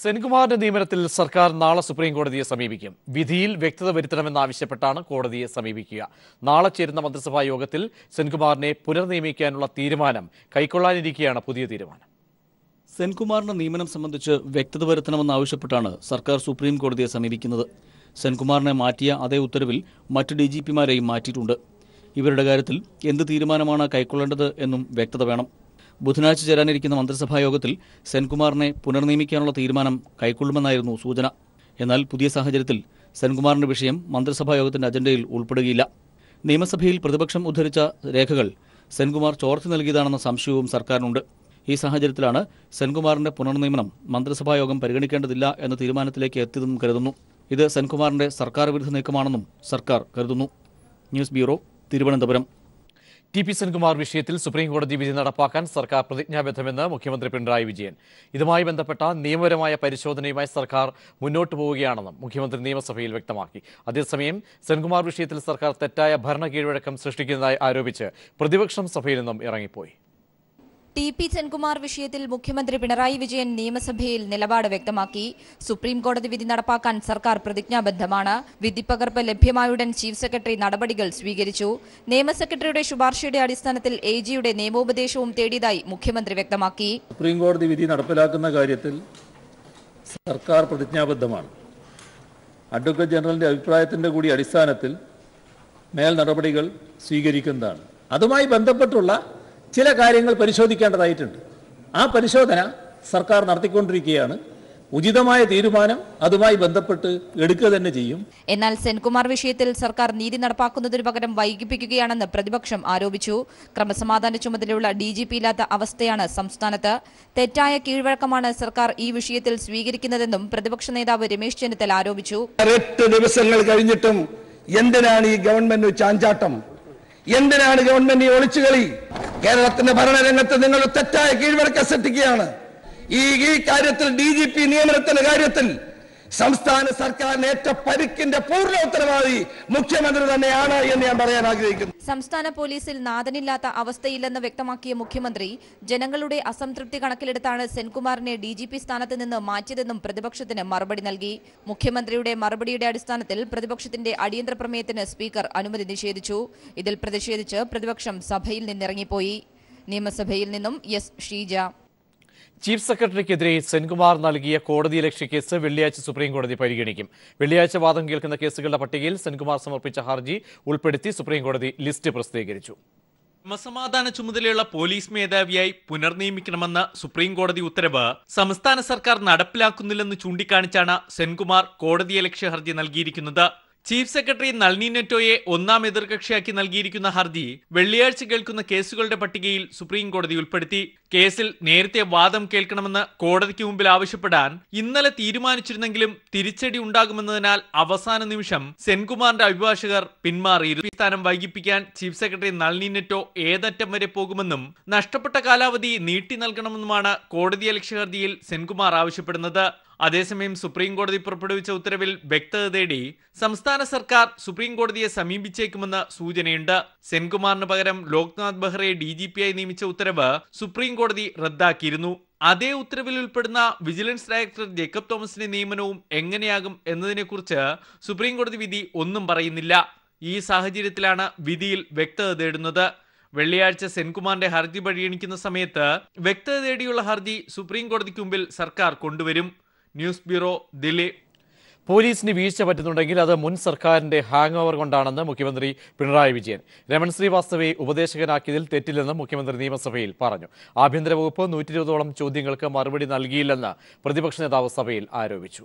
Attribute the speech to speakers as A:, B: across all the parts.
A: സെൻകുമാറിന്റെ നിയമനത്തിൽ സർക്കാർ നാളെ സുപ്രീം കോടതിയെ സമീപിക്കും വിധിയിൽ വ്യക്തത വരുത്തണമെന്നാവശ്യപ്പെട്ടാണ് കോടതിയെ സമീപിക്കുക നാളെ ചേരുന്ന മന്ത്രിസഭാ യോഗത്തിൽ സെൻകുമാറിനെ പുനർനിയമിക്കാനുള്ള തീരുമാനം കൈക്കൊള്ളാനിരിക്കെയാണ് പുതിയ തീരുമാനം
B: സെൻകുമാറിന്റെ നിയമനം സംബന്ധിച്ച് വ്യക്തത വരുത്തണമെന്നാവശ്യപ്പെട്ടാണ് സർക്കാർ സുപ്രീം കോടതിയെ സമീപിക്കുന്നത് സെൻകുമാറിനെ മാറ്റിയ അതേ ഉത്തരവിൽ മറ്റ് ഡി ജി പിമാരെയും മാറ്റിയിട്ടുണ്ട് ഇവരുടെ കാര്യത്തിൽ എന്ത് തീരുമാനമാണ് കൈക്കൊള്ളേണ്ടത് എന്നും വ്യക്തത വേണം ബുധനാഴ്ച ചേരാനിരിക്കുന്ന മന്ത്രിസഭാ യോഗത്തിൽ സെൻകുമാറിനെ പുനർനിയമിക്കാനുള്ള തീരുമാനം കൈക്കൊള്ളുമെന്നായിരുന്നു സൂചന എന്നാൽ പുതിയ സാഹചര്യത്തിൽ സെൻകുമാറിന്റെ വിഷയം മന്ത്രിസഭാ യോഗത്തിന്റെ അജണ്ടയിൽ ഉൾപ്പെടുകയില്ല നിയമസഭയിൽ പ്രതിപക്ഷം ഉദ്ധരിച്ച രേഖകൾ സെൻകുമാർ ചോർത്തി നൽകിയതാണെന്ന സംശയവും സർക്കാരിനുണ്ട് ഈ സാഹചര്യത്തിലാണ് സെൻകുമാറിന്റെ പുനർനിയമനം മന്ത്രിസഭാ യോഗം പരിഗണിക്കേണ്ടതില്ല എന്ന തീരുമാനത്തിലേക്ക് എത്തിയതെന്നും കരുതുന്നു ഇത് സെൻകുമാറിന്റെ സർക്കാർ വിരുദ്ധ നീക്കമാണെന്നും സർക്കാർ കരുതുന്നു news bureau Thiruvananthapuram
A: T P Senkumar വിഷയത്തിൽ സുപ്രീം കോടതി വിധി നടപ്പാക്കാൻ സർക്കാർ പ്രതിജ്ഞാബദ്ധമെന്ന് മുഖ്യമന്ത്രി പിണറായി വിജയൻ ഇതുമായി ബന്ധപ്പെട്ട നിയമപരമായ പരിശോധനയുമായി സർക്കാർ മുന്നോട്ട് പോവുകയാണെന്നും മുഖ്യമന്ത്രി നിയമസഭയിൽ വ്യക്തമാക്കി അതേസമയം സെൻകുമാർ വിഷയത്തിൽ സർക്കാർ തെറ്റായ ഭരണ കീഴ്വഴക്കം സൃഷ്ടിക്കുന്നതായി ആരോപിച്ച് പ്രതിപക്ഷം സഭയിൽ നിന്നും ഇറങ്ങിപ്പോയി
C: ടി പി സെൻകുമാർ വിഷയത്തിൽ മുഖ്യമന്ത്രി പിണറായി വിജയൻ നിയമസഭയിൽ നിലപാട് വ്യക്തമാക്കി സുപ്രീം കോടതി വിധി നടപ്പാക്കാൻ സർക്കാർ പ്രതിജ്ഞാബദ്ധമാണ് വിധിപ്പകർപ്പ് ലഭ്യമായുടൻ ചീഫ് സെക്രട്ടറി നടപടികൾ സ്വീകരിച്ചു നിയമ സെക്രട്ടറിയുടെ ശുപാർശയുടെ അടിസ്ഥാനത്തിൽ എ ജിയുടെ നിയമോപദേശവും തേടിയതായി മുഖ്യമന്ത്രി വ്യക്തമാക്കി
D: സുപ്രീം കോടതി വിധി നടപ്പിലാക്കുന്ന കാര്യത്തിൽ സർക്കാർ പ്രതിജ്ഞാബദ്ധമാണ് അഡ്വക്കേറ്റ് ജനറലിന്റെ അഭിപ്രായത്തിന്റെ കൂടി അടിസ്ഥാനത്തിൽ മേൽ നടപടികൾ സ്വീകരിക്കുന്നതാണ് അതുമായി ബന്ധപ്പെട്ടുള്ള ചില കാര്യങ്ങൾ പരിശോധിക്കേണ്ടതായിട്ടുണ്ട് ആ പരിശോധന സർക്കാർ നടത്തിക്കൊണ്ടിരിക്കുകയാണ് ഉചിതമായ തീരുമാനം അതുമായി ബന്ധപ്പെട്ട് എടുക്കുക തന്നെ ചെയ്യും
C: എന്നാൽ സെൻകുമാർ വിഷയത്തിൽ സർക്കാർ നീതി നടപ്പാക്കുന്നതിനു പകരം വൈകിപ്പിക്കുകയാണെന്ന് പ്രതിപക്ഷം ആരോപിച്ചു ക്രമസമാധാന ചുമതലയുള്ള ഡി ജി പി ഇല്ലാത്ത അവസ്ഥയാണ് സംസ്ഥാനത്ത് തെറ്റായ കീഴ്വഴക്കമാണ് സർക്കാർ ഈ വിഷയത്തിൽ സ്വീകരിക്കുന്നതെന്നും പ്രതിപക്ഷ നേതാവ് രമേശ് ചെന്നിത്തല ആരോപിച്ചു
E: എട്ട് ദിവസങ്ങൾ കഴിഞ്ഞിട്ടും എന്തിനാണ് ഈ ഗവൺമെന്റ് ചാഞ്ചാട്ടം എന്തിനാണ് ഗവൺമെന്റ് ഈ ഒളിച്ചുകളി കേരളത്തിന്റെ ഭരണരംഗത്ത് നിങ്ങൾ തെറ്റായ കീഴ്വഴക്കം സൃഷ്ടിക്കുകയാണ് ഈ ഈ കാര്യത്തിൽ ഡി ജി പി നിയമനത്തിന്റെ കാര്യത്തിൽ സംസ്ഥാന സർക്കാരിന് ഏറ്റ പരിക്കിന്റെ പൂർണ്ണ ഉത്തരവാദി മുഖ്യമന്ത്രി തന്നെയാണ് എന്ന് ഞാൻ പറയാൻ ആഗ്രഹിക്കുന്നു
C: സംസ്ഥാന പോലീസിൽ നാഥനില്ലാത്ത അവസ്ഥയില്ലെന്ന് വ്യക്തമാക്കിയ മുഖ്യമന്ത്രി ജനങ്ങളുടെ അസംതൃപ്തി കണക്കിലെടുത്താണ് സെൻകുമാറിനെ ഡി ജി പി സ്ഥാനത്ത് നിന്ന് മാറ്റിയതെന്നും പ്രതിപക്ഷത്തിന് മറുപടി നൽകി മുഖ്യമന്ത്രിയുടെ മറുപടിയുടെ അടിസ്ഥാനത്തിൽ പ്രതിപക്ഷത്തിന്റെ അടിയന്തര പ്രമേയത്തിന് സ്പീക്കർ അനുമതി നിഷേധിച്ചു ഇതിൽ പ്രതിഷേധിച്ച് പ്രതിപക്ഷം സഭയിൽ നിന്നിറങ്ങിപ്പോയി നിയമസഭയിൽ നിന്നും എസ് ഷീജ
A: ചീഫ് സെക്രട്ടറിക്കെതിരെ സെൻകുമാർ നൽകിയ കോടതിയലക്ഷ്യ കേസ് വെള്ളിയാഴ്ച സുപ്രീം കോടതി പരിഗണിക്കും വെള്ളിയാഴ്ച വാദം കേൾക്കുന്ന കേസുകളുടെ പട്ടികയിൽ സെൻകുമാർ സമർപ്പിച്ച ഹർജി ഉൾപ്പെടുത്തി സുപ്രീം കോടതി ലിസ്റ്റ് പ്രസിദ്ധീകരിച്ചു
F: ക്രമസമാധാന ചുമതലയുള്ള പോലീസ് മേധാവിയായി പുനർനിയമിക്കണമെന്ന സുപ്രീം കോടതി ഉത്തരവ് സംസ്ഥാന സർക്കാർ നടപ്പിലാക്കുന്നില്ലെന്ന് ചൂണ്ടിക്കാണിച്ചാണ് സെൻകുമാർ കോടതിയലക്ഷ്യ ഹർജി നൽകിയിരിക്കുന്നത് ചീഫ് സെക്രട്ടറി നളിനി നെറ്റോയെ ഒന്നാം എതിർകക്ഷിയാക്കി നൽകിയിരിക്കുന്ന ഹർജി വെള്ളിയാഴ്ച കേൾക്കുന്ന കേസുകളുടെ പട്ടികയിൽ സുപ്രീം കോടതി ഉൾപ്പെടുത്തി കേസിൽ നേരത്തെ വാദം കേൾക്കണമെന്ന് കോടതിക്ക് മുമ്പിൽ ആവശ്യപ്പെടാൻ ഇന്നലെ തീരുമാനിച്ചിരുന്നെങ്കിലും തിരിച്ചടി ഉണ്ടാകുമെന്നതിനാൽ അവസാന നിമിഷം സെൻകുമാറിന്റെ അഭിഭാഷകർ പിന്മാറിയിരുന്നു ഈ സ്ഥാനം വൈകിപ്പിക്കാൻ ചീഫ് സെക്രട്ടറി നളിനി നെറ്റോ ഏതറ്റം വരെ പോകുമെന്നും നഷ്ടപ്പെട്ട കാലാവധി നീട്ടി നൽകണമെന്നുമാണ് കോടതിയലക്ഷ്യ ഹർജിയിൽ സെൻകുമാർ ആവശ്യപ്പെടുന്നത് അതേസമയം സുപ്രീം കോടതി പുറപ്പെടുവിച്ച ഉത്തരവിൽ വ്യക്തത തേടി സംസ്ഥാന സർക്കാർ സുപ്രീം കോടതിയെ സമീപിച്ചേക്കുമെന്ന് സൂചനയുണ്ട് സെൻകുമാറിന് പകരം ലോക്നാഥ് ബെഹ്റയെ ഡി ജി ആയി നിയമിച്ച ഉത്തരവ് സുപ്രീം കോടതി റദ്ദാക്കിയിരുന്നു അതേ ഉത്തരവിൽ ഉൾപ്പെടുന്ന വിജിലൻസ് ഡയറക്ടർ ജേക്കബ് തോമസിന്റെ നിയമനവും എങ്ങനെയാകും എന്നതിനെക്കുറിച്ച് സുപ്രീം കോടതി വിധി ഒന്നും പറയുന്നില്ല ഈ സാഹചര്യത്തിലാണ് വിധിയിൽ വ്യക്തത തേടുന്നത് വെള്ളിയാഴ്ച സെൻകുമാറിന്റെ ഹർജി പരിഗണിക്കുന്ന സമയത്ത് വ്യക്തത തേടിയുള്ള ഹർജി സുപ്രീം കോടതിക്ക് മുമ്പിൽ സർക്കാർ കൊണ്ടുവരും ന്യൂസ് ബ്യൂറോ ദില്ലി
A: പോലീസിന് വീഴ്ച പറ്റുന്നുണ്ടെങ്കിൽ അത് മുൻ സർക്കാരിന്റെ ഹാങ് ഓവർ കൊണ്ടാണെന്ന് മുഖ്യമന്ത്രി പിണറായി വിജയൻ രമൺ ശ്രീവാസ്തവയെ ഉപദേശകനാക്കിയതിൽ തെറ്റില്ലെന്ന് മുഖ്യമന്ത്രി നിയമസഭയിൽ പറഞ്ഞു ആഭ്യന്തര വകുപ്പ് നൂറ്റി ഇരുപതോളം ചോദ്യങ്ങൾക്ക് മറുപടി നൽകിയില്ലെന്ന് പ്രതിപക്ഷ നേതാവ് സഭയിൽ ആരോപിച്ചു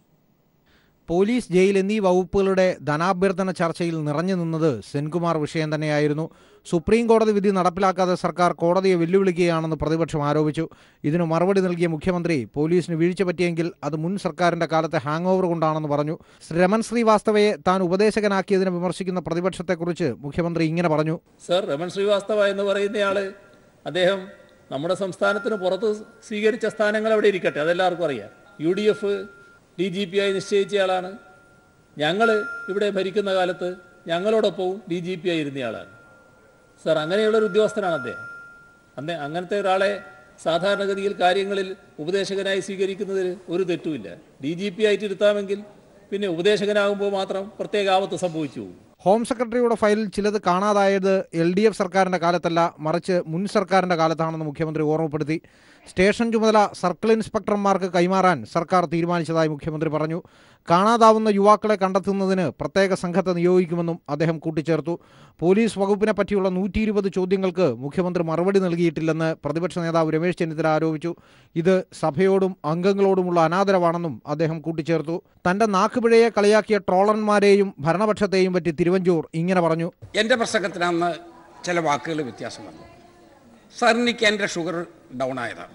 G: പോലീസ് ജയിൽ എന്നീ വകുപ്പുകളുടെ ധനാഭ്യർത്ഥന ചർച്ചയിൽ നിറഞ്ഞു നിന്നത് സെൻകുമാർ വിഷയം തന്നെയായിരുന്നു സുപ്രീം കോടതി വിധി നടപ്പിലാക്കാതെ സർക്കാർ കോടതിയെ വെല്ലുവിളിക്കുകയാണെന്ന് പ്രതിപക്ഷം ആരോപിച്ചു ഇതിന് മറുപടി നൽകിയ മുഖ്യമന്ത്രി പോലീസിന് വീഴ്ച പറ്റിയെങ്കിൽ അത് മുൻ സർക്കാരിന്റെ കാലത്തെ ഹാങ് ഓവർ കൊണ്ടാണെന്ന് പറഞ്ഞു രമൺ ശ്രീവാസ്തവയെ താൻ ഉപദേശകനാക്കിയതിനെ വിമർശിക്കുന്ന പ്രതിപക്ഷത്തെക്കുറിച്ച് മുഖ്യമന്ത്രി ഇങ്ങനെ പറഞ്ഞു
D: സർ രമൺ ശ്രീവാസ്തവ എന്ന് പറയുന്നയാള് അദ്ദേഹം നമ്മുടെ സംസ്ഥാനത്തിന് പുറത്ത് സ്വീകരിച്ച സ്ഥാനങ്ങൾ അവിടെ ഇരിക്കട്ടെ അതെല്ലാവർക്കും അറിയാം U D F D G P ആയി നിശ്ചയിച്ചയാളാണ് ഞങ്ങൾ ഇവിടെ ഭരിക്കുന്ന കാലത്ത് ഞങ്ങളോടൊപ്പവും ഡി ജി പി ആയി ഇരുന്നയാളാണ് സർ അങ്ങനെയുള്ള ഒരു ഉദ്യോഗസ്ഥനാണ് അദ്ദേഹം അന്നേ അങ്ങനത്തെ ഒരാളെ സാധാരണഗതിയിൽ കാര്യങ്ങളിൽ ഉപദേശകനായി സ്വീകരിക്കുന്നതിൽ ഒരു തെറ്റുമില്ല ഡി ജി പി ആയിട്ട് ഇരുത്താമെങ്കിൽ പിന്നെ ഉപദേശകനാകുമ്പോൾ മാത്രം പ്രത്യേക ആപത്ത് സംഭവിച്ചു പോകും
G: ഹോം സെക്രട്ടറിയുടെ ഫയലിൽ ചിലത് കാണാതായത് എൽ ഡി എഫ് സർക്കാരിൻ്റെ കാലത്തല്ല മറിച്ച് മുൻ സർക്കാരിൻ്റെ കാലത്താണെന്ന് മുഖ്യമന്ത്രി ഓർമ്മപ്പെടുത്തി സ്റ്റേഷൻ ചുമതല സർക്കിൾ ഇൻസ്പെക്ടർമാർക്ക് കൈമാറാൻ സർക്കാർ തീരുമാനിച്ചതായി മുഖ്യമന്ത്രി പറഞ്ഞു കാണാതാവുന്ന യുവാക്കളെ കണ്ടെത്തുന്നതിന് പ്രത്യേക സംഘത്തെ നിയോഗിക്കുമെന്നും അദ്ദേഹം കൂട്ടിച്ചേർത്തു പോലീസ് വകുപ്പിനെ പറ്റിയുള്ള നൂറ്റി ഇരുപത് ചോദ്യങ്ങൾക്ക് മുഖ്യമന്ത്രി മറുപടി നൽകിയിട്ടില്ലെന്ന് പ്രതിപക്ഷ നേതാവ് രമേശ് ചെന്നിത്തല ആരോപിച്ചു ഇത് സഭയോടും അംഗങ്ങളോടുമുള്ള അനാദരവാണെന്നും അദ്ദേഹം കൂട്ടിച്ചേർത്തു തന്റെ നാക്കുപിഴയെ കളിയാക്കിയ ട്രോളന്മാരെയും ഭരണപക്ഷത്തെയും പറ്റി തിരുവഞ്ചൂർ ഇങ്ങനെ പറഞ്ഞു
H: എൻ്റെ പ്രസംഗത്തിന് അന്ന് ചില വാക്കുകൾ വ്യത്യാസം വന്നു സാറിനിക്ക് എൻ്റെ ഷുഗർ ഡൗൺ ആയതാണ്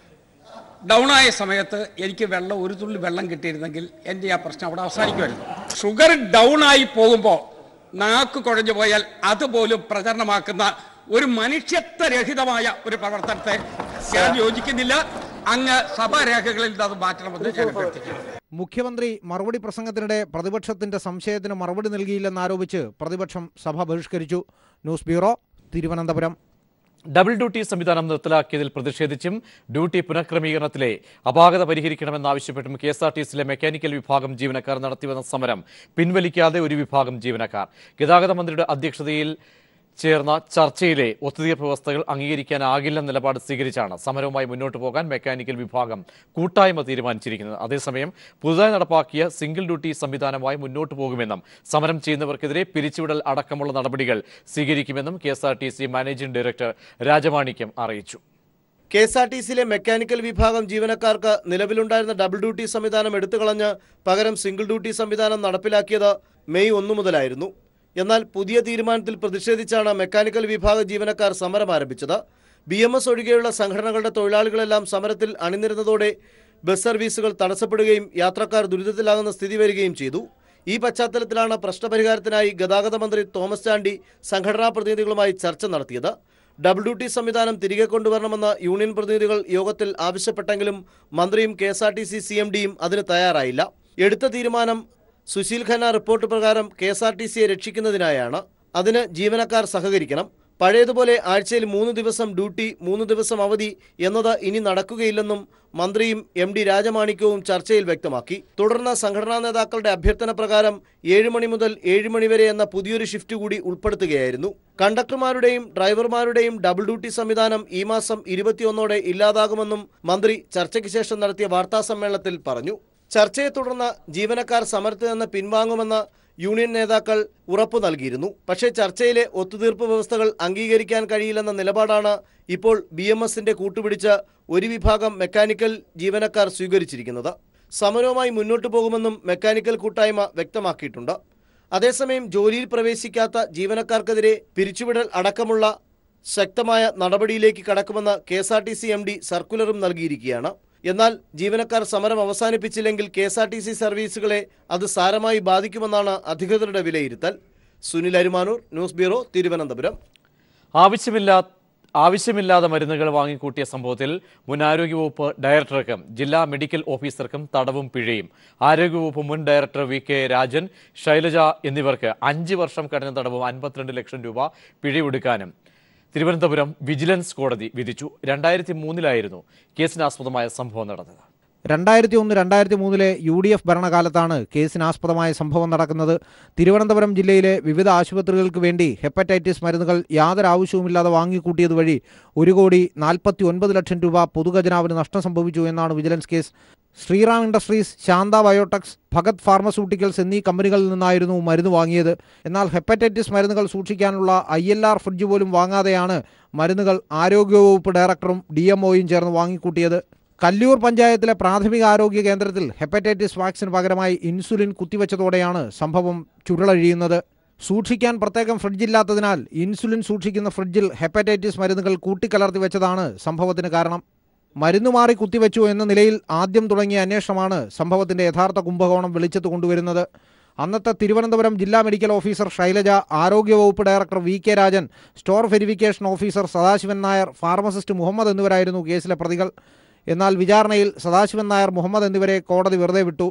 H: ഡൗൺ ആയ സമയത്ത് എനിക്ക് വെള്ളം ഒരു തുള്ളി വെള്ളം കിട്ടിയിരുന്നെങ്കിൽ എൻ്റെ ആ പ്രശ്നം അവിടെ അവസാനിക്കുമായിരുന്നു ഷുഗർ ഡൗൺ ആയി പോകുമ്പോൾ നാക്ക് കുഴഞ്ഞു പോയാൽ അതുപോലും പ്രചരണമാക്കുന്ന ഒരു മനുഷ്യത്വരഹിതമായ ഒരു പ്രവർത്തനത്തെ ഞാൻ യോജിക്കുന്നില്ല അങ്ങ് സഭാരേഖകളിൽ നിന്ന് അത് മാറ്റണമെന്ന് ഞാൻ അഭ്യർത്ഥിക്കുന്നു
G: മുഖ്യമന്ത്രി മറുപടി പ്രസംഗത്തിനിടെ പ്രതിപക്ഷത്തിന്റെ സംശയത്തിന് മറുപടി നൽകിയില്ലെന്നാരോപിച്ച് പ്രതിപക്ഷം സഭ ബഹിഷ്കരിച്ചു news bureau Thiruvananthapuram
A: double duty സംവിധാനം നിർത്തലാക്കിയതിൽ പ്രതിഷേധിച്ചും ഡ്യൂട്ടി പുനഃക്രമീകരണത്തിലെ അപാകത പരിഹരിക്കണമെന്നാവശ്യപ്പെട്ടും കെ എസ് ആർ ടി സിയിലെ മെക്കാനിക്കൽ വിഭാഗം ജീവനക്കാർ നടത്തിവന്ന സമരം പിൻവലിക്കാതെ ഒരു വിഭാഗം ജീവനക്കാർ ഗതാഗത മന്ത്രിയുടെ അധ്യക്ഷതയിൽ ചേർന്ന ചർച്ചയിലെ ഒത്തുതീർപ്പ് വ്യവസ്ഥകൾ അംഗീകരിക്കാനാകില്ലെന്ന നിലപാട് സ്വീകരിച്ചാണ് സമരവുമായി മുന്നോട്ട് പോകാൻ മെക്കാനിക്കൽ വിഭാഗം കൂട്ടായ്മ തീരുമാനിച്ചിരിക്കുന്നത് അതേസമയം പുതുതായി നടപ്പാക്കിയ സിംഗിൾ ഡ്യൂട്ടി സംവിധാനമായി മുന്നോട്ട് പോകുമെന്നും സമരം ചെയ്യുന്നവർക്കെതിരെ പിരിച്ചുവിടൽ അടക്കമുള്ള നടപടികൾ സ്വീകരിക്കുമെന്നും K S R T C managing director Rajamanickam അറിയിച്ചു
I: കെ എസ് ആർ ടി സിയിലെ മെക്കാനിക്കൽ വിഭാഗം ജീവനക്കാർക്ക് നിലവിലുണ്ടായിരുന്ന ഡബിൾ ഡ്യൂട്ടി സംവിധാനം എടുത്തുകളഞ്ഞ് പകരം സിംഗിൾ ഡ്യൂട്ടി സംവിധാനം നടപ്പിലാക്കിയത് മെയ് ഒന്നു മുതലായിരുന്നു എന്നാൽ പുതിയ തീരുമാനത്തിൽ പ്രതിഷേധിച്ചാണ് മെക്കാനിക്കൽ വിഭാഗ ജീവനക്കാർ സമരം ആരംഭിച്ചത് ബി എം എസ് ഒഴികെയുള്ള സംഘടനകളുടെ തൊഴിലാളികളെല്ലാം സമരത്തിൽ അണിനിരുന്നതോടെ ബസ് സർവീസുകൾ തടസ്സപ്പെടുകയും യാത്രക്കാർ ദുരിതത്തിലാകുന്ന സ്ഥിതി വരികയും ചെയ്തു ഈ പശ്ചാത്തലത്തിലാണ് പ്രശ്നപരിഹാരത്തിനായി ഗതാഗത മന്ത്രി തോമസ് ചാണ്ടി സംഘടനാ പ്രതിനിധികളുമായി ചർച്ച നടത്തിയത് ഡബിൾ ഡ്യൂട്ടി സംവിധാനം തിരികെ കൊണ്ടുവരണമെന്ന് യൂണിയൻ പ്രതിനിധികൾ യോഗത്തിൽ ആവശ്യപ്പെട്ടെങ്കിലും മന്ത്രിയും K S R T C C M ഡിയും അതിന് തയ്യാറായില്ല എടുത്ത തീരുമാനം സുശീൽ ഖന്ന റിപ്പോർട്ട് പ്രകാരം കെ എസ് ആർ ടി സിയെ രക്ഷിക്കുന്നതിനായാണ് അതിന് ജീവനക്കാർ സഹകരിക്കണം പഴയതുപോലെ ആഴ്ചയിൽ മൂന്ന് ദിവസം ഡ്യൂട്ടി മൂന്ന് ദിവസം അവധി എന്നത് ഇനി നടക്കുകയില്ലെന്നും മന്ത്രിയും എം ഡി രാജമാണിക്യവും ചർച്ചയിൽ വ്യക്തമാക്കി തുടർന്ന് സംഘടനാ നേതാക്കളുടെ അഭ്യർത്ഥന പ്രകാരം ഏഴ് മണി മുതൽ ഏഴ് മണി വരെ എന്ന പുതിയൊരു ഷിഫ്റ്റ് കൂടി ഉൾപ്പെടുത്തുകയായിരുന്നു കണ്ടക്ടർമാരുടെയും ഡ്രൈവർമാരുടെയും ഡബിൾ ഡ്യൂട്ടി സംവിധാനം ഈ മാസം ഇരുപത്തിയൊന്നോടെ ഇല്ലാതാകുമെന്നും മന്ത്രി ചർച്ചയ്ക്ക് ശേഷം നടത്തിയ വാർത്താ സമ്മേളനത്തിൽ പറഞ്ഞു ചർച്ചയെ തുടർന്ന് ജീവനക്കാർ സമരത്തിൽ നിന്ന് പിൻവാങ്ങുമെന്ന് യൂണിയൻ നേതാക്കൾ ഉറപ്പു നൽകിയിരുന്നു പക്ഷേ ചർച്ചയിലെ ഒത്തുതീർപ്പ് വ്യവസ്ഥകൾ അംഗീകരിക്കാൻ കഴിയില്ലെന്ന നിലപാടാണ് ഇപ്പോൾ ബി എം എസിന്റെ കൂട്ടുപിടിച്ച് ഒരു വിഭാഗം മെക്കാനിക്കൽ ജീവനക്കാർ സ്വീകരിച്ചിരിക്കുന്നത് സമരവുമായി മുന്നോട്ടു പോകുമെന്നും മെക്കാനിക്കൽ കൂട്ടായ്മ വ്യക്തമാക്കിയിട്ടുണ്ട് അതേസമയം ജോലിയിൽ പ്രവേശിക്കാത്ത ജീവനക്കാർക്കെതിരെ പിരിച്ചുവിടൽ അടക്കമുള്ള ശക്തമായ നടപടിയിലേക്ക് കടക്കുമെന്ന് K S R T C M D സർക്കുലറും നൽകിയിരിക്കുകയാണ് എന്നാൽ ജീവനക്കാർ സമരം അവസാനിപ്പിച്ചില്ലെങ്കിൽ K S R T C സർവീസുകളെ അത് സാരമായി ബാധിക്കുമെന്നാണ് അധികൃതരുടെ വിലയിരുത്തൽ സുനിൽ അരുമാനൂർ ന്യൂസ് ബ്യൂറോ തിരുവനന്തപുരം
A: ആവശ്യമില്ലാ ആവശ്യമില്ലാതെ മരുന്നുകൾ വാങ്ങിക്കൂട്ടിയ സംഭവത്തിൽ മുൻ ആരോഗ്യവകുപ്പ് ഡയറക്ടർക്കും ജില്ലാ മെഡിക്കൽ ഓഫീസർക്കും തടവും പിഴയും ആരോഗ്യവകുപ്പ് മുൻ director V K Rajan Shailaja എന്നിവർക്ക് അഞ്ച് വർഷം കഠിന തടവും അൻപത്തിരണ്ട് ലക്ഷം രൂപ പിഴയൊടുക്കാനും തിരുവനന്തപുരം വിജിലൻസ് കോടതി വിധിച്ചു രണ്ടായിരത്തി മൂന്നിലായിരുന്നു കേസിനാസ്പദമായ സംഭവം നടന്നത്
G: രണ്ടായിരത്തി ഒന്ന് രണ്ടായിരത്തി മൂന്നിലെ യു ഡി എഫ് ഭരണകാലത്താണ് കേസിനാസ്പദമായ സംഭവം നടക്കുന്നത് തിരുവനന്തപുരം ജില്ലയിലെ വിവിധ ആശുപത്രികൾക്ക് വേണ്ടി ഹെപ്പറ്റൈറ്റിസ് മരുന്നുകൾ യാതൊരു ആവശ്യവുമില്ലാതെ വാങ്ങിക്കൂട്ടിയത് വഴി ഒരു കോടി നാൽപ്പത്തി ഒൻപത് ലക്ഷം രൂപ പൊതുഖജനാവിന് നഷ്ടം സംഭവിച്ചു എന്നാണ് vigilance case Sriram industries Shantha biotechs Bhagat pharmaceuticals എന്നീ കമ്പനികളിൽ നിന്നായിരുന്നു മരുന്ന് വാങ്ങിയത് എന്നാൽ ഹെപ്പറ്റൈറ്റിസ് മരുന്നുകൾ സൂക്ഷിക്കാനുള്ള ഐ എൽ ആർ ഫ്രിഡ്ജ് പോലും വാങ്ങാതെയാണ് മരുന്നുകൾ ആരോഗ്യവകുപ്പ് ഡയറക്ടറും ഡി എംഒയും ചേർന്ന് വാങ്ങിക്കൂട്ടിയത് കല്ലൂർ പഞ്ചായത്തിലെ പ്രാഥമിക ആരോഗ്യ കേന്ദ്രത്തിൽ ഹെപ്പറ്റൈറ്റിസ് വാക്സിന് പകരമായി ഇൻസുലിൻ കുത്തിവെച്ചതോടെയാണ് സംഭവം ചുരുളഴിയുന്നത് സൂക്ഷിക്കാൻ പ്രത്യേകം ഫ്രിഡ്ജില്ലാത്തതിനാൽ ഇൻസുലിൻ സൂക്ഷിക്കുന്ന ഫ്രിഡ്ജിൽ ഹെപ്പറ്റൈറ്റിസ് മരുന്നുകൾ കൂട്ടിക്കലർത്തി വെച്ചതാണ് സംഭവത്തിന് കാരണം മരുന്ന് മാറി കുത്തിവെച്ചു എന്ന നിലയിൽ ആദ്യം തുടങ്ങിയ അന്വേഷണമാണ് സംഭവത്തിന്റെ യഥാർത്ഥ കുംഭകോണം വെളിച്ചത്ത് കൊണ്ടുവരുന്നത് അന്നത്തെ തിരുവനന്തപുരം ജില്ലാ മെഡിക്കൽ ഓഫീസർ ശൈലജ ആരോഗ്യവകുപ്പ് director V K Rajan store verification officer Sadasivan Nair pharmacist Muhammad എന്നിവരായിരുന്നു കേസിലെ പ്രതികൾ എന്നാൽ വിചാരണയിൽ സദാശിവൻ നായർ മുഹമ്മദ് എന്നിവരെ കോടതി വെറുതെ വിട്ടു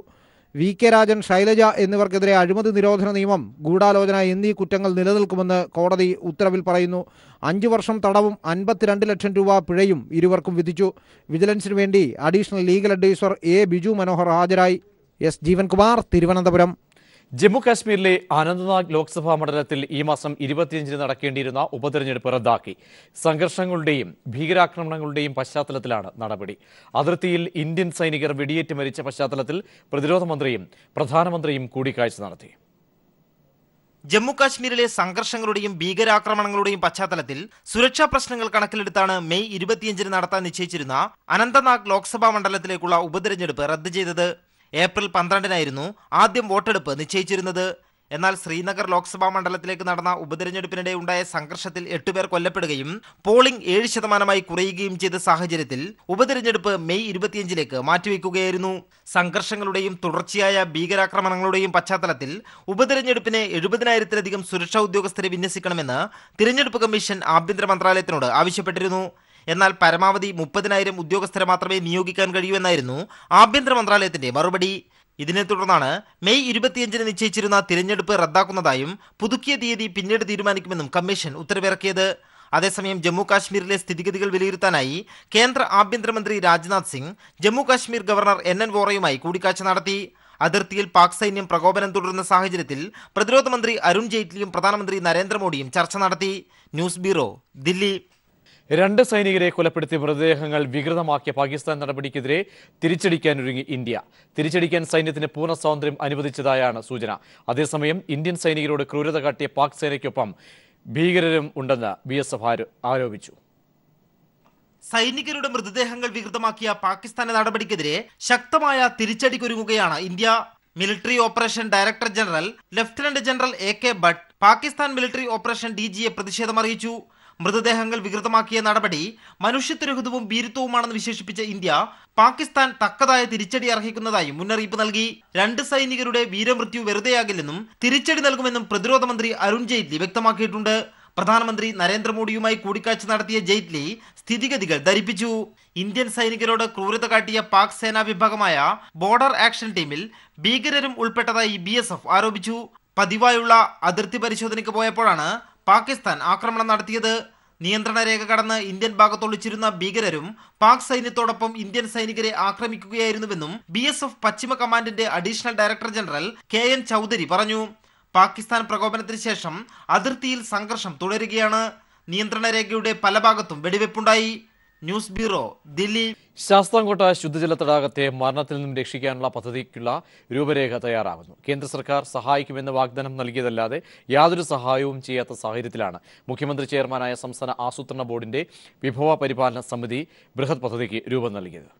G: വി കെ രാജൻ ശൈലജ എന്നിവർക്കെതിരെ അഴിമതി നിരോധന നിയമം ഗൂഢാലോചന എന്നീ കുറ്റങ്ങൾ നിലനിൽക്കുമെന്ന് കോടതി ഉത്തരവിൽ പറയുന്നു അഞ്ചു വർഷം തടവും അൻപത്തിരണ്ട് ലക്ഷം രൂപ പിഴയും ഇരുവർക്കും വിധിച്ചു വിജിലൻസിന് വേണ്ടി additional legal adviser A Biju Manohar ഹാജരായി എസ് ജീവൻകുമാർ തിരുവനന്തപുരം
A: ജമ്മു കാശ്മീരിലെ അനന്തനാഗ് ലോക്സഭാ മണ്ഡലത്തിൽ ഈ മാസം ഇരുപത്തിയഞ്ചിന് നടക്കേണ്ടിയിരുന്ന ഉപതെരഞ്ഞെടുപ്പ് റദ്ദാക്കി സംഘർഷങ്ങളുടെയും ഭീകരാക്രമണങ്ങളുടെയും പശ്ചാത്തലത്തിലാണ് നടപടി അതിർത്തിയിൽ ഇന്ത്യൻ സൈനികർ വെടിയേറ്റ് മരിച്ച പശ്ചാത്തലത്തിൽ പ്രതിരോധ മന്ത്രിയും പ്രധാനമന്ത്രിയും കൂടിക്കാഴ്ച നടത്തി
J: ജമ്മു കാശ്മീരിലെ സംഘർഷങ്ങളുടെയും ഭീകരാക്രമണങ്ങളുടെയും പശ്ചാത്തലത്തിൽ സുരക്ഷാ പ്രശ്നങ്ങൾ കണക്കിലെടുത്താണ് മെയ് ഇരുപത്തിയഞ്ചിന് നടത്താൻ നിശ്ചയിച്ചിരുന്ന അനന്തനാഗ് ലോക്സഭാ മണ്ഡലത്തിലേക്കുള്ള ഉപതെരഞ്ഞെടുപ്പ് റദ്ദ് ചെയ്തത് ഏപ്രിൽ പന്ത്രണ്ടിനായിരുന്നു ആദ്യം വോട്ടെടുപ്പ് നിശ്ചയിച്ചിരുന്നത് എന്നാൽ ശ്രീനഗർ ലോക്സഭാ മണ്ഡലത്തിലേക്ക് നടന്ന ഉപതെരഞ്ഞെടുപ്പിനിടെ ഉണ്ടായ സംഘർഷത്തിൽ എട്ടുപേർ കൊല്ലപ്പെടുകയും പോളിംഗ് ഏഴ് ശതമാനമായി കുറയുകയും ചെയ്ത സാഹചര്യത്തിൽ ഉപതെരഞ്ഞെടുപ്പ് മെയ് ഇരുപത്തിയഞ്ചിലേക്ക് മാറ്റിവെക്കുകയായിരുന്നു സംഘർഷങ്ങളുടെയും തുടർച്ചയായ ഭീകരാക്രമണങ്ങളുടെയും പശ്ചാത്തലത്തിൽ ഉപതെരഞ്ഞെടുപ്പിന് എഴുപതിനായിരത്തിലധികം സുരക്ഷാ ഉദ്യോഗസ്ഥരെ വിന്യസിക്കണമെന്ന് തിരഞ്ഞെടുപ്പ് കമ്മീഷൻ ആഭ്യന്തര മന്ത്രാലയത്തിനോട് ആവശ്യപ്പെട്ടിരുന്നു എന്നാൽ പരമാവധി മുപ്പതിനായിരം ഉദ്യോഗസ്ഥരെ മാത്രമേ നിയോഗിക്കാൻ കഴിയൂ എന്നായിരുന്നു ആഭ്യന്തര മന്ത്രാലയത്തിന്റെ മറുപടി ഇതിനെ തുടർന്നാണ് മെയ് ഇരുപത്തിയഞ്ചിന് നിശ്ചയിച്ചിരുന്ന തിരഞ്ഞെടുപ്പ് റദ്ദാക്കുന്നതായും പുതുക്കിയ തീയതി പിന്നീട് തീരുമാനിക്കുമെന്നും കമ്മീഷൻ ഉത്തരവിറക്കിയത് അതേസമയം ജമ്മു കാശ്മീരിലെ സ്ഥിതിഗതികൾ വിലയിരുത്താനായി കേന്ദ്ര ആഭ്യന്തരമന്ത്രി Rajnath Singh Jammu Kashmir governor N N വോറയുമായി കൂടിക്കാഴ്ച നടത്തി അതിർത്തിയിൽ പാക് സൈന്യം പ്രകോപനം തുടരുന്ന സാഹചര്യത്തിൽ പ്രതിരോധ മന്ത്രി അരുൺ ജെയ്റ്റ്ലിയും പ്രധാനമന്ത്രി നരേന്ദ്രമോദിയും ചർച്ച നടത്തി ന്യൂസ് ബ്യൂറോ ദില്ലി
A: രണ്ട് സൈനികരെ കൊലപ്പെടുത്തിയ മൃതദേഹങ്ങൾ വികൃതമാക്കിയ പാകിസ്ഥാൻ നടപടിക്കെതിരെ തിരിച്ചടിക്കാനൊരുങ്ങി ഇന്ത്യ തിരിച്ചടിക്കാൻ സൈന്യത്തിന് പൂർണ്ണ സ്വാതന്ത്ര്യം അനുവദിച്ചതായാണ് സൂചന അതേസമയം ഇന്ത്യൻ സൈനികരോട് ക്രൂരത കാട്ടിയ പാക് സേനയ്ക്കൊപ്പം ഭീകരരും ഉണ്ടെന്ന് ബി എസ് എഫ് ആരോപിച്ചു
J: സൈനികരുടെ മൃതദേഹങ്ങൾ വികൃതമാക്കിയ പാകിസ്ഥാന്റെ നടപടിക്കെതിരെ ശക്തമായ തിരിച്ചടിക്കൊരുങ്ങുകയാണ് India military operation director general lieutenant general A K Bhatt Pakistan military operation D ജിയെ പ്രതിഷേധം അറിയിച്ചു മൃതദേഹങ്ങൾ വികൃതമാക്കിയ നടപടി മനുഷ്യത്വരഹിതവും ഭീരുത്വവുമാണെന്ന് വിശേഷിപ്പിച്ച ഇന്ത്യ പാകിസ്ഥാൻ തക്കതായ തിരിച്ചടി അർഹിക്കുന്നതായും മുന്നറിയിപ്പ് നൽകി രണ്ട് സൈനികരുടെ വീരമൃത്യു വെറുതെയാകില്ലെന്നും തിരിച്ചടി നൽകുമെന്നും പ്രതിരോധ മന്ത്രി അരുൺ ജെയ്റ്റ്ലി വ്യക്തമാക്കിയിട്ടുണ്ട് പ്രധാനമന്ത്രി നരേന്ദ്രമോദിയുമായി കൂടിക്കാഴ്ച നടത്തിയ ജെയ്റ്റ്ലി സ്ഥിതിഗതികൾ ധരിപ്പിച്ചു ഇന്ത്യൻ സൈനികരോട് ക്രൂരത കാട്ടിയ പാക് സേനാ വിഭാഗമായ ബോർഡർ ആക്ഷൻ ടീമിൽ ഭീകരരും ഉൾപ്പെട്ടതായി ബി ആരോപിച്ചു പതിവായുള്ള അതിർത്തി പരിശോധനയ്ക്ക് പോയപ്പോഴാണ് പാകിസ്ഥാൻ ആക്രമണം നടത്തിയത് നിയന്ത്രണ രേഖ കടന്ന് ഇന്ത്യൻ ഭാഗത്തൊളിച്ചിരുന്ന ഭീകരരും പാക് സൈന്യത്തോടൊപ്പം ഇന്ത്യൻ സൈനികരെ ആക്രമിക്കുകയായിരുന്നുവെന്നും ബി എസ് എഫ് പശ്ചിമ കമാൻഡിന്റെ additional director general K N Chaudhary പറഞ്ഞു പാകിസ്ഥാൻ പ്രകോപനത്തിന് ശേഷം അതിർത്തിയിൽ സംഘർഷം തുടരുകയാണ് നിയന്ത്രണ രേഖയുടെ പല ഭാഗത്തും വെടിവെപ്പുണ്ടായി ന്യൂസ് ബ്യൂറോ ദില്ലി
A: ശാസ്താംകോട്ട ശുദ്ധജല തടാകത്തെ മരണത്തിൽ നിന്നും രക്ഷിക്കാനുള്ള പദ്ധതിക്കുള്ള രൂപരേഖ തയ്യാറാകുന്നു കേന്ദ്ര സർക്കാർ സഹായിക്കുമെന്ന് വാഗ്ദാനം നൽകിയതല്ലാതെ യാതൊരു സഹായവും ചെയ്യാത്ത സാഹചര്യത്തിലാണ് മുഖ്യമന്ത്രി ചെയർമാനായ സംസ്ഥാന ആസൂത്രണ ബോർഡിന്റെ വിഭവ പരിപാലന സമിതി ബൃഹത് പദ്ധതിക്ക് രൂപം നൽകിയത്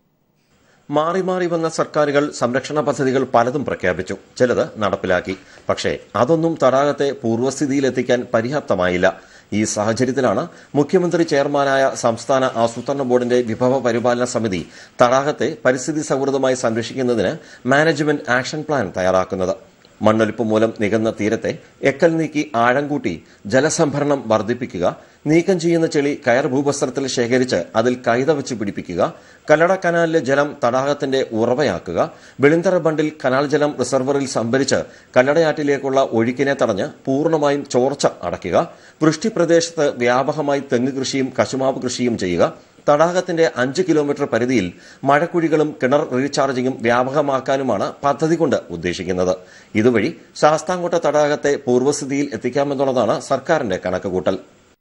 K: മാറി മാറി വന്ന സർക്കാരുകൾ സംരക്ഷണ പദ്ധതികൾ പലതും പ്രഖ്യാപിച്ചു ചിലത് നടപ്പിലാക്കി പക്ഷേ അതൊന്നും തടാകത്തെ പൂർവ്വസ്ഥിതിയിലെത്തിക്കാൻ പര്യാപ്തമായില്ല ഈ സാഹചര്യത്തിലാണ് മുഖ്യമന്ത്രി ചെയർമാനായ സംസ്ഥാന ആസൂത്രണ ബോർഡിന്റെ വിഭവ പരിപാലന സമിതി തടാകത്തെ പരിസ്ഥിതി സൗഹൃദമായി സംരക്ഷിക്കുന്നതിന് മാനേജ്മെന്റ് ആക്ഷൻ പ്ലാൻ തയ്യാറാക്കുന്നത് മണ്ണൊലിപ്പ് മൂലം നികന്ന തീരത്തെ എക്കൽ നീക്കി ആഴം കൂട്ടി ജലസംഭരണം വർദ്ധിപ്പിക്കുക നീക്കം ചെയ്യുന്ന ചെളി കയർ ഭൂവസ്ത്രത്തിൽ ശേഖരിച്ച് അതിൽ കൈത വെച്ച് പിടിപ്പിക്കുക കല്ലട കനാലിലെ ജലം തടാകത്തിന്റെ ഉറവയാക്കുക വെളിന്തറ ബണ്ടിൽ കനാൽ ജലം റിസർവറിൽ സംഭരിച്ച് കല്ലടയാറ്റിലേക്കുള്ള ഒഴുക്കിനെ തടഞ്ഞ് പൂർണ്ണമായും ചോർച്ച അടയ്ക്കുക വൃഷ്ടി പ്രദേശത്ത് വ്യാപകമായി തെങ്ങ് കൃഷിയും കശുമാവ് കൃഷിയും ചെയ്യുക തടാകത്തിന്റെ അഞ്ച് കിലോമീറ്റർ പരിധിയിൽ മഴക്കുഴികളും കിണർ റീചാർജിങ്ങും വ്യാപകമാക്കാനുമാണ് പദ്ധതി കൊണ്ട് ഉദ്ദേശിക്കുന്നത് ഇതുവഴി ശാസ്താംകോട്ട തടാകത്തെ പൂർവ്വസ്ഥിതിയിൽ എത്തിക്കാമെന്നുള്ളതാണ് സർക്കാരിന്റെ കണക്കുകൂട്ടൽ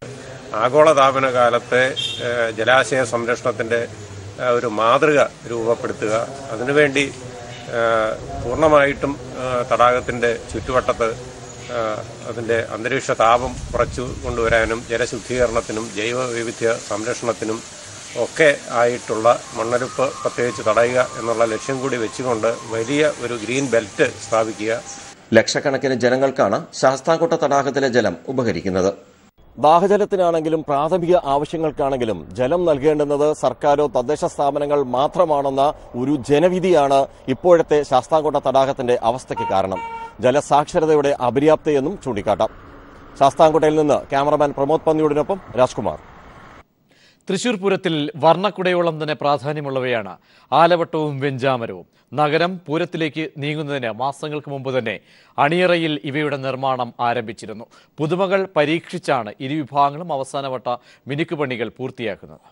L: ആഗോളതാപന കാലത്തെ ഏഹ്, ജലാശയ സംരക്ഷണത്തിൻ്റെ ഏഹ്, ഒരു മാതൃക രൂപപ്പെടുത്തുക അതിനുവേണ്ടി ഏഹ്, പൂർണ്ണമായിട്ടും ഏഹ്, തടാകത്തിൻ്റെ ചുറ്റുവട്ടത്ത് ഏഹ്, അതിൻ്റെ അന്തരീക്ഷ താപം കുറച്ചു കൊണ്ടുവരാനും ജലശുദ്ധീകരണത്തിനും ജൈവ വൈവിധ്യ സംരക്ഷണത്തിനും ഒക്കെ ആയിട്ടുള്ള മണ്ണൊലിപ്പ് പ്രത്യേകിച്ച് തടയുക എന്നുള്ള ലക്ഷ്യം കൂടി വെച്ചുകൊണ്ട് വലിയ ഒരു ഗ്രീൻ ബെൽറ്റ് സ്ഥാപിക്കുക
K: ലക്ഷക്കണക്കിന് ജനങ്ങൾക്കാണ് ശാസ്താംകോട്ട തടാകത്തിലെ ജലം ഉപകരിക്കുന്നത് ദാഹജലത്തിനാണെങ്കിലും പ്രാഥമിക ആവശ്യങ്ങൾക്കാണെങ്കിലും ജലം നൽകേണ്ടുന്നത് സർക്കാരോ തദ്ദേശ സ്ഥാപനങ്ങൾ മാത്രമാണെന്ന ഒരു ജനവിധിയാണ് ഇപ്പോഴത്തെ ശാസ്താംകോട്ട തടാകത്തിന്റെ അവസ്ഥയ്ക്ക് കാരണം ജലസാക്ഷരതയുടെ അപര്യാപ്തയെന്നും ചൂണ്ടിക്കാട്ടാം ശാസ്താംകോട്ടയിൽ നിന്ന് ക്യാമറമാൻ പ്രമോദ് പന്നിയോടിനൊപ്പം രാജ്കുമാർ
A: തൃശൂർ പൂരത്തിൽ വർണ്ണക്കുടയോളം തന്നെ പ്രാധാന്യമുള്ളവയാണ് ആലവട്ടവും വെഞ്ചാമരവും നഗരം പൂരത്തിലേക്ക് നീങ്ങുന്നതിന് മാസങ്ങൾക്ക് മുമ്പ് തന്നെ അണിയറയിൽ ഇവയുടെ നിർമ്മാണം ആരംഭിച്ചിരുന്നു പുതുമകൾ പരീക്ഷിച്ചാണ് ഇരുവിഭാഗങ്ങളും അവസാനവട്ട മിനുക്കുപണികൾ പൂർത്തിയാക്കുന്നത്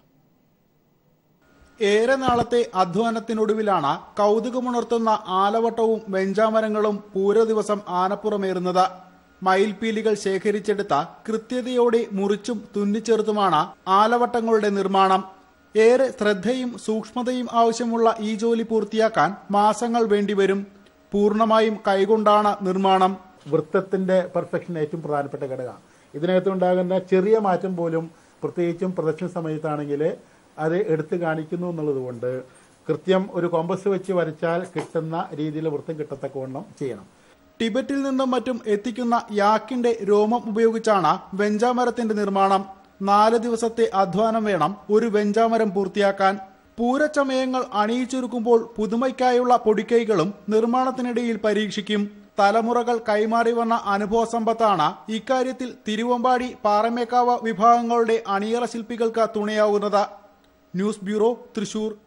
M: ഏറെ നാളത്തെ അധ്വാനത്തിനൊടുവിലാണ് കൗതുകമുണർത്തുന്ന ആലവട്ടവും വെഞ്ചാമരങ്ങളും പൂര ദിവസം ആനപ്പുറമേറുന്നത് മയിൽപീലികൾ ശേഖരിച്ചെടുത്ത കൃത്യതയോടെ മുറിച്ചും തുന്നിച്ചേർത്തുമാണ് ആലവട്ടങ്ങളുടെ നിർമ്മാണം ഏറെ ശ്രദ്ധയും സൂക്ഷ്മതയും ആവശ്യമുള്ള ഈ ജോലി പൂർത്തിയാക്കാൻ മാസങ്ങൾ വേണ്ടിവരും പൂർണ്ണമായും കൈകൊണ്ടാണ് നിർമ്മാണം
N: വൃത്തത്തിന്റെ പെർഫെക്ഷൻ ഏറ്റവും പ്രധാനപ്പെട്ട ഘടകമാണ് ഇതിനകത്തുണ്ടാകുന്ന ചെറിയ മാറ്റം പോലും പ്രത്യേകിച്ചും പ്രദക്ഷിണ സമയത്താണെങ്കിൽ അത് എടുത്തു കാണിക്കുന്നു എന്നുള്ളത് കൊണ്ട് കൃത്യം ഒരു കോമ്പസ് വെച്ച് വരച്ചാൽ കിട്ടുന്ന രീതിയിൽ വൃത്തം കിട്ടത്തക്കവണ്ണം ചെയ്യണം
M: ടിബറ്റിൽ നിന്നും മറ്റും എത്തിക്കുന്ന യാക്കിന്റെ രോമം ഉപയോഗിച്ചാണ് വെഞ്ചാമരത്തിന്റെ നിർമ്മാണം നാല് ദിവസത്തെ അധ്വാനം വേണം ഒരു വെഞ്ചാമരം പൂർത്തിയാക്കാൻ പൂരച്ചമയങ്ങൾ അണിയിച്ചൊരുക്കുമ്പോൾ പുതുമയ്ക്കായുള്ള പൊടിക്കൈകളും നിർമ്മാണത്തിനിടയിൽ പരീക്ഷിക്കും തലമുറകൾ കൈമാറി വന്ന അനുഭവ സമ്പത്താണ് ഇക്കാര്യത്തിൽ തിരുവമ്പാടി പാറമേക്കാവ് വിഭാഗങ്ങളുടെ അണിയറ ശില്പികൾക്ക് തുണയാവുന്നത് ന്യൂസ് ബ്യൂറോ തൃശൂർ